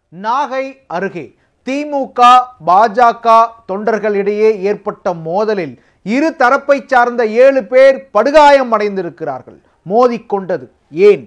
நாகை அருகே திமுக பாஜக தொண்டர்களிடையே ஏற்பட்ட மோதலில் இரு தரப்பைச் சார்ந்த ஏழு பேர் படுகாயம் அடைந்திருக்கிறார்கள் மோதிக்கொண்டது ஏன்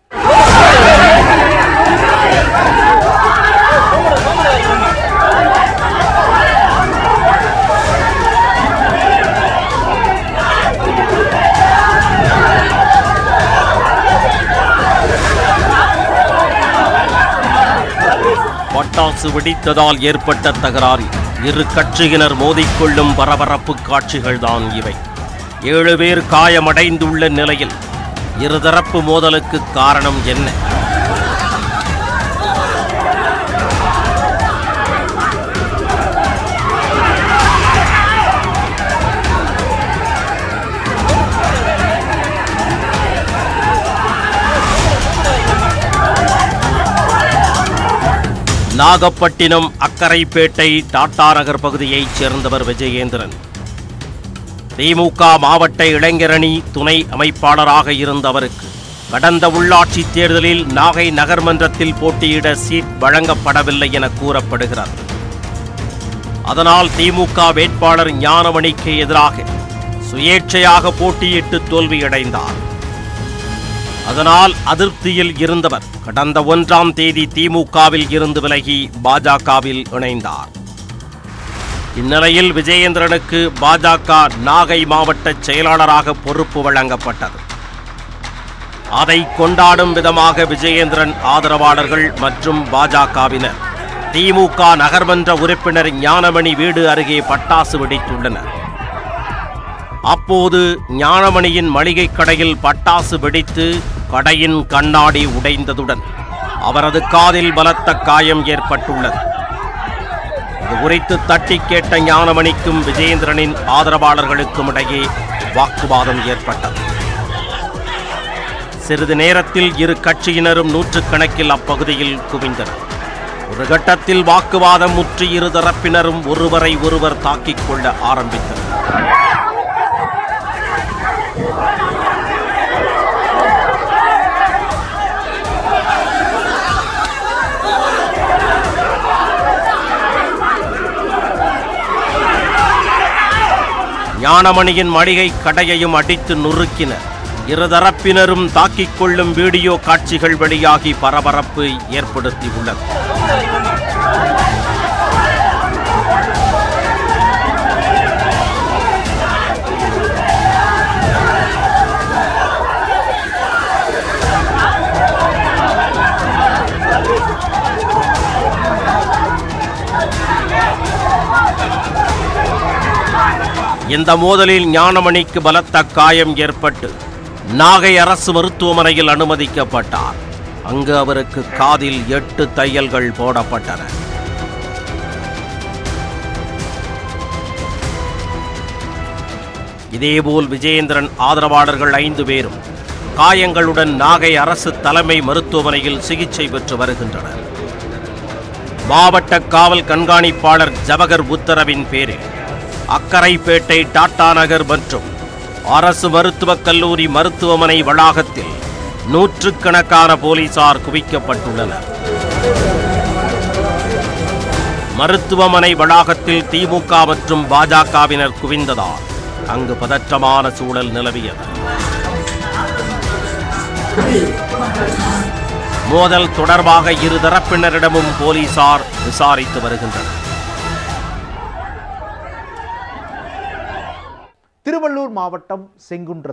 பட்டாசு வெடித்ததால் ஏற்பட்ட தகராறில் இரு கட்சியினர் மோதிக்கொள்ளும் பரபரப்பு காட்சிகள்தான் இவை ஏழு பேர் காயமடைந்துள்ள நிலையில் இருதரப்பு மோதலுக்கு காரணம் என்ன நாகப்பட்டினம் அக்கரைப்பேட்டை டாடா நகர் பகுதியைச் சேர்ந்தவர் விஜயேந்திரன் திமுக மாவட்ட இளைஞரணி துணை அமைப்பாளராக இருந்த அவருக்கு கடந்த உள்ளாட்சி தேர்தலில் நாகை நகர்மன்றத்தில் போட்டியிட சீட் வழங்கப்படவில்லை என கூறப்படுகிறது அதனால் திமுக வேட்பாளர் ஞானமணிக்கு எதிராக சுயேட்சையாக போட்டியிட்டு தோல்வியடைந்தார் அதனால் அதிருப்தியில் இருந்தவர் கடந்த ஒன்றாம் தேதி திமுகவில் இருந்து விலகி பாஜகவில் இணைந்தார் இந்நிலையில் விஜயேந்திரனுக்கு பாஜக நாகை மாவட்ட செயலாளராக பொறுப்பு வழங்கப்பட்டது அதை கொண்டாடும் விதமாக விஜயேந்திரன் ஆதரவாளர்கள் மற்றும் பாஜகவினர் திமுக நகர்மன்ற உறுப்பினர் ஞானமணி வீடு அருகே பட்டாசு வெடித்துள்ளனர் அப்போது ஞானமணியின் மளிகை கடையில் பட்டாசு வெடித்து கடையின் கண்ணாடி உடைந்ததுடன் அவரது காதில் பலத்த காயம் ஏற்பட்டுள்ளது இது குறித்து தட்டி கேட்ட ஞானமணிக்கும் விஜயேந்திரனின் ஆதரவாளர்களுக்கும் இடையே வாக்குவாதம் ஏற்பட்டது சிறிது நேரத்தில் இரு கட்சியினரும் நூற்றுக்கணக்கில் அப்பகுதியில் குவிந்தனர் ஒரு கட்டத்தில் வாக்குவாதம் முற்றி இரு தரப்பினரும் ஒருவரை ஒருவர் தாக்கிக் கொள்ள ஆரம்பித்தனர் ஞானமணியின் மளிகை கடையையும் அடித்து நொறுக்கினர் இருதரப்பினரும் தாக்கிக் கொள்ளும் வீடியோ காட்சிகள் வெளியாகி பரபரப்பு ஏற்படுத்தியுள்ளது இந்த மோதலில் ஞானமணிக்கு பலத்த காயம் ஏற்பட்டு நாகை அரசு மருத்துவமனையில் அனுமதிக்கப்பட்டார் அங்கு அவருக்கு காதில் எட்டு தையல்கள் போடப்பட்டன இதேபோல் விஜயேந்திரன் ஆதரவாளர்கள் ஐந்து பேரும் காயங்களுடன் நாகை அரசு தலைமை மருத்துவமனையில் சிகிச்சை பெற்று வருகின்றனர் மாவட்ட காவல் கண்காணிப்பாளர் ஜவகர் உத்தரவின் பேரில் அக்கரைப்பேட்டை டாடா நகர் மற்றும் அரசு மருத்துவக் கல்லூரி மருத்துவமனை வளாகத்தில் நூற்றுக்கணக்கான போலீசார் குவிக்கப்பட்டுள்ளனர் மருத்துவமனை வளாகத்தில் திமுக மற்றும் பாஜகவினர் குவிந்ததால் அங்கு பதற்றமான சூழல் நிலவியது மோதல் தொடர்பாக இரு தரப்பினரிடமும் போலீசார் விசாரித்து வருகின்றனர் திருவள்ளூர் மாவட்டம் செங்குன்ற